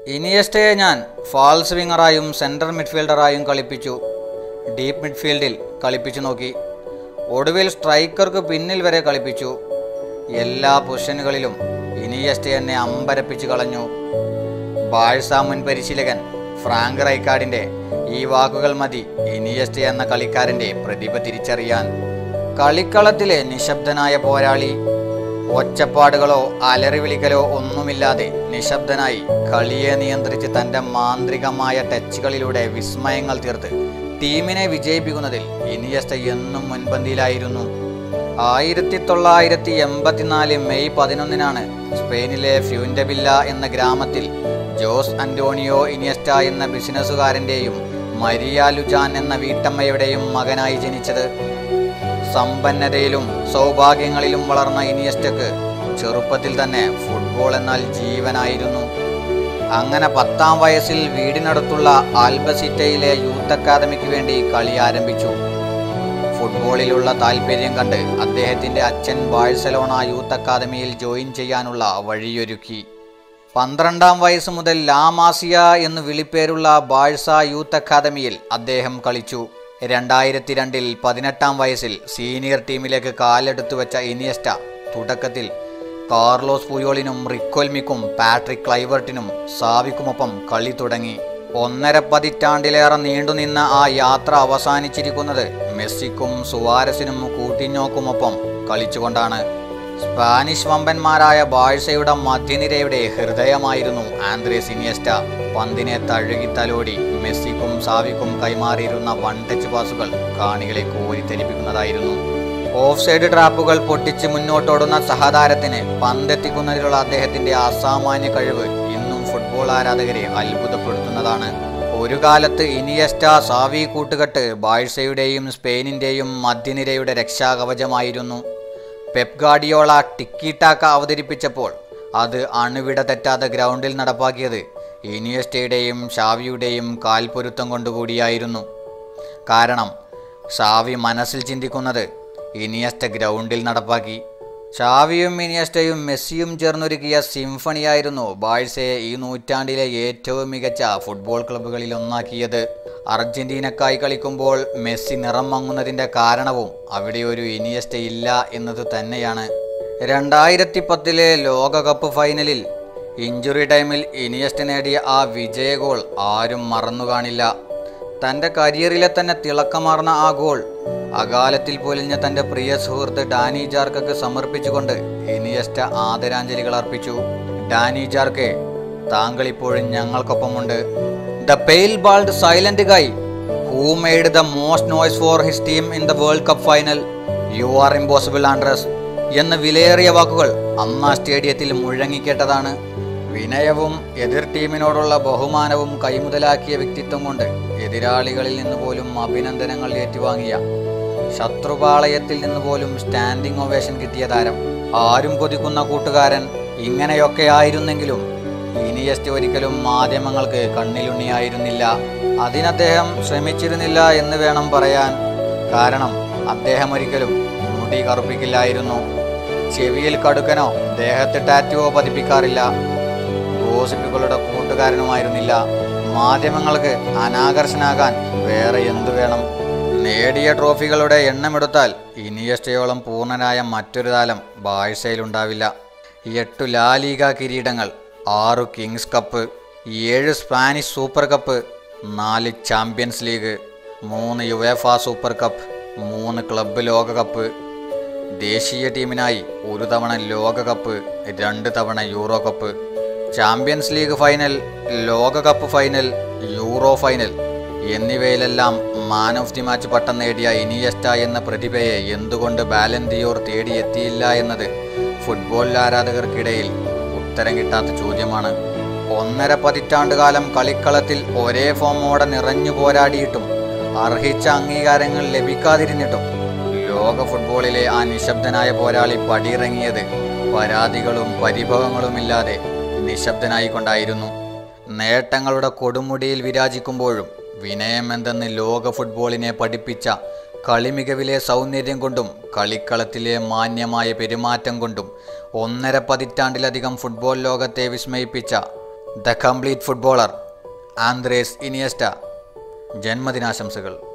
ഇനിയസ്റ്റയെ ഞാൻ ഫാൾസ് വിങ്ങറായും സെൻട്രൽ മിഡ്ഫീൽഡറായും കളിപ്പിച്ചു ഡീപ്പ് മിഡ്ഫീൽഡിൽ കളിപ്പിച്ചു നോക്കി ഒടുവിൽ സ്ട്രൈക്കർക്ക് പിന്നിൽ വരെ കളിപ്പിച്ചു എല്ലാ പൊസിഷനുകളിലും ഇനിയസ്റ്റ എന്നെ അമ്പരപ്പിച്ചു കളഞ്ഞു ബാഴ്സ മുൻ പരിശീലകൻ ഫ്രാങ്ക് റൈക്കാർഡിന്റെ ഈ വാക്കുകൾ മതി ഇനിയസ്റ്റ എന്ന കളിക്കാരന്റെ പ്രതിഭ തിരിച്ചറിയാൻ കളിക്കളത്തിലെ നിശബ്ദനായ പോരാളി ഒച്ചപ്പാടുകളോ അലറിവിളിക്കലോ ഒന്നുമില്ലാതെ നിശബ്ദനായി കളിയെ നിയന്ത്രിച്ച് തന്റെ മാന്ത്രികമായ ടച്ചുകളിലൂടെ വിസ്മയങ്ങൾ തീർത്ത് ടീമിനെ വിജയിപ്പിക്കുന്നതിൽ ഇനിയസ്റ്റ എന്നും മുൻപന്തിയിലായിരുന്നു ആയിരത്തി തൊള്ളായിരത്തി എൺപത്തിനാല് മെയ് പതിനൊന്നിനാണ് സ്പെയിനിലെ ഫ്യൂൻഡബില്ല എന്ന ഗ്രാമത്തിൽ ജോസ് അന്റോണിയോ ഇനിയസ്റ്റ എന്ന ബിസിനസ്സുകാരൻ്റെയും മരിയ ലുജാൻ എന്ന വീട്ടമ്മയുടെയും മകനായി ജനിച്ചത് സമ്പന്നതയിലും സൗഭാഗ്യങ്ങളിലും വളർന്ന ഇനിയസ്റ്റക്ക് ചെറുപ്പത്തിൽ തന്നെ ഫുട്ബോൾ എന്നാൽ ജീവനായിരുന്നു അങ്ങനെ പത്താം വയസ്സിൽ വീടിനടുത്തുള്ള ആൽബസിറ്റയിലെ യൂത്ത് അക്കാദമിക്ക് വേണ്ടി കളി ആരംഭിച്ചു ഫുട്ബോളിലുള്ള താല്പര്യം കണ്ട് അദ്ദേഹത്തിന്റെ അച്ഛൻ ബാഴ്സലോണ യൂത്ത് അക്കാദമിയിൽ ജോയിൻ ചെയ്യാനുള്ള വഴിയൊരുക്കി പന്ത്രണ്ടാം വയസ്സ് മുതൽ ലാമാസിയ എന്ന് വിളിപ്പേരുള്ള ബാഴ്സ യൂത്ത് അക്കാദമിയിൽ അദ്ദേഹം കളിച്ചു രണ്ടായിരത്തി രണ്ടിൽ പതിനെട്ടാം വയസ്സിൽ സീനിയർ ടീമിലേക്ക് കാലെടുത്തു വെച്ച ഇനിയസ്റ്റ തുടക്കത്തിൽ കാർലോസ് പുയോളിനും റിക്കോൽമിക്കും പാട്രിക് ക്ലൈവർട്ടിനും സാവിക്കുമൊപ്പം കളി തുടങ്ങി ഒന്നര പതിറ്റാണ്ടിലേറെ നീണ്ടുനിന്ന ആ യാത്ര അവസാനിച്ചിരിക്കുന്നത് മെസ്സിക്കും സുവാരസിനും കൂട്ടിഞ്ഞോക്കുമൊപ്പം കളിച്ചുകൊണ്ടാണ് സ്പാനിഷ് വമ്പന്മാരായ ബാഴ്സയുടെ മധ്യനിരയുടെ ഹൃദയമായിരുന്നു ആന്ത്രേസ് ഇനിയസ്റ്റ പന്തിനെ തഴുകി തലോടി മെസ്സിക്കും സാവിക്കും കൈമാറിയിരുന്ന വൺ ടച്ച് പാസുകൾ കാണികളെ കോരിത്തെരിപ്പിക്കുന്നതായിരുന്നു ഓഫ് സൈഡ് ട്രാപ്പുകൾ പൊട്ടിച്ച് മുന്നോട്ടോടുന്ന സഹതാരത്തിന് പന്തെത്തിക്കുന്നതിലുള്ള അദ്ദേഹത്തിന്റെ അസാമാന്യ കഴിവ് ഇന്നും ഫുട്ബോൾ ആരാധകരെ അത്ഭുതപ്പെടുത്തുന്നതാണ് ഒരു കാലത്ത് ഇനിയസ്റ്റ സാവി കൂട്ടുകെട്ട് ബാഴ്സയുടെയും സ്പെയിനിന്റെയും മധ്യനിരയുടെ രക്ഷാകവചമായിരുന്നു പെപ് ഗാഡിയോള ടിക്കി ടാക്ക അവതരിപ്പിച്ചപ്പോൾ അത് അണുവിട തെറ്റാതെ ഗ്രൗണ്ടിൽ നടപ്പാക്കിയത് ഇനിയസ്റ്റയുടെയും ഷാവിയുടെയും കാൽപ്പൊരുത്തം കൊണ്ടുകൂടിയായിരുന്നു കാരണം ഷാവി മനസ്സിൽ ചിന്തിക്കുന്നത് ഇനിയസ്റ്റ ഗ്രൗണ്ടിൽ നടപ്പാക്കി ഷാവിയും ഇനിയസ്റ്റയും മെസ്സിയും ചേർന്നൊരുക്കിയ സിംഫണിയായിരുന്നു ബാഴ്സയെ ഈ നൂറ്റാണ്ടിലെ ഏറ്റവും മികച്ച ഫുട്ബോൾ ക്ലബ്ബുകളിൽ ഒന്നാക്കിയത് അർജന്റീനക്കായി കളിക്കുമ്പോൾ മെസ്സി നിറം മങ്ങുന്നതിൻ്റെ കാരണവും അവിടെ ഒരു ഇനിയസ്റ്റ ഇല്ല എന്നത് തന്നെയാണ് രണ്ടായിരത്തി പത്തിലെ ലോകകപ്പ് ഫൈനലിൽ ഇഞ്ചുറി ടൈമിൽ ഇനിയസ്റ്റ നേടിയ ആ വിജയ ഗോൾ ആരും മറന്നു കാണില്ല തൻ്റെ കരിയറിലെ തന്നെ തിളക്കമാർന്ന ആ ഗോൾ അകാലത്തിൽ പൊലിഞ്ഞ തൻ്റെ പ്രിയ സുഹൃത്ത് ഡാനി ജാർക്കക്ക് സമർപ്പിച്ചുകൊണ്ട് ഇനിയസ്റ്റ ആദരാഞ്ജലികൾ അർപ്പിച്ചു ഡാനി ജാർക്ക് താങ്കൾ ഇപ്പോഴും ഞങ്ങൾക്കൊപ്പമുണ്ട് the pale bald silent guy who made the most noise for his team in the world cup final you are impossible Andres എന്ന വിലയേറിയ വാക്കുകൾ അന്ന് ആ സ്റ്റേഡിയത്തിൽ മുഴങ്ങിക്കേട്ടതാണ് വിനയവും എതിർ ടീമിനോടുള്ള ബഹുമാനവും കൈമുതലാക്കിയ വ്യക്തിത്വം കൊണ്ട് എതിരാളികളിൽ നിന്ന് പോലും അഭിനന്ദനങ്ങൾ ഏറ്റുവാങ്ങിയ ശത്രുപാളയത്തിൽ നിന്ന് പോലും സ്റ്റാൻഡിംഗ് ഒവേഷൻ കിട്ടിയ താരം ആരും കൊതിക്കുന്ന കൂട്ടുകാരൻ ഇങ്ങനെയൊക്കെ ആയിരുന്നെങ്കിലും ഇനിയസ്റ്റ് ഒരിക്കലും മാധ്യമങ്ങൾക്ക് കണ്ണിലുണ്ണിയായിരുന്നില്ല അതിനദ്ദേഹം ശ്രമിച്ചിരുന്നില്ല എന്ന് വേണം പറയാൻ കാരണം അദ്ദേഹം ഒരിക്കലും മുടി കറുപ്പിക്കില്ലായിരുന്നു ചെവിയിൽ കടുക്കനോ ദേഹത്ത് ടാറ്റുവോ പതിപ്പിക്കാറില്ല ഗോസിപ്പുകളുടെ കൂട്ടുകാരനുമായിരുന്നില്ല മാധ്യമങ്ങൾക്ക് അനാകർഷനാകാൻ വേറെ എന്തു വേണം നേടിയ ട്രോഫികളുടെ എണ്ണമെടുത്താൽ ഇനിയസ്റ്റയോളം പൂർണ്ണനായ മറ്റൊരു താരം ബാഴ്സയിലുണ്ടാവില്ല എട്ടു ലാലീഗ കിരീടങ്ങൾ ആറു കിങ്സ് കപ്പ് ഏഴ് സ്പാനിഷ് സൂപ്പർ കപ്പ് നാല് ചാമ്പ്യൻസ് ലീഗ് മൂന്ന് യുവേഫ സൂപ്പർ കപ്പ് മൂന്ന് ക്ലബ്ബ് ലോകകപ്പ് ദേശീയ ടീമിനായി ഒരു തവണ ലോകകപ്പ് രണ്ട് തവണ Euro cup champions league final ലോകകപ്പ് ഫൈനൽ യൂറോ ഫൈനൽ എന്നിവയിലെല്ലാം മാൻ ഓഫ് ദി മാച്ച് പട്ടം നേടിയ ഇനിയസ്റ്റ എന്ന പ്രതിഭയെ എന്തുകൊണ്ട് ബാലൻദിയോർ തേടിയെത്തിയില്ല എന്നത് ഫുട്ബോൾ ആരാധകർക്കിടയിൽ ഉത്തരം കിട്ടാത്ത ചോദ്യമാണ് ഒന്നര പതിറ്റാണ്ടുകാലം കളിക്കളത്തിൽ ഒരേ ഫോമോടെ നിറഞ്ഞു പോരാടിയിട്ടും അർഹിച്ച അംഗീകാരങ്ങൾ ലഭിക്കാതിരുന്നിട്ടും ലോക ഫുട്ബോളിലെ ആ നിശബ്ദനായ പോരാളി പടിയിറങ്ങിയത് പരാതികളും പരിഭവങ്ങളുമില്ലാതെ നിശബ്ദനായിക്കൊണ്ടായിരുന്നു നേട്ടങ്ങളുടെ കൊടുമുടിയിൽ വിരാജിക്കുമ്പോഴും വിനയം എന്തെന്ന് ലോക ഫുട്ബോളിനെ പഠിപ്പിച്ച കളിമികവിലെ സൗന്ദര്യം കൊണ്ടും കളിക്കളത്തിലെ മാന്യമായ പെരുമാറ്റം കൊണ്ടും ഒന്നര പതിറ്റാണ്ടിലധികം ഫുട്ബോൾ ലോകത്തെ വിസ്മയിപ്പിച്ച the complete footballer Andres Iniesta ജന്മദിനാശംസകൾ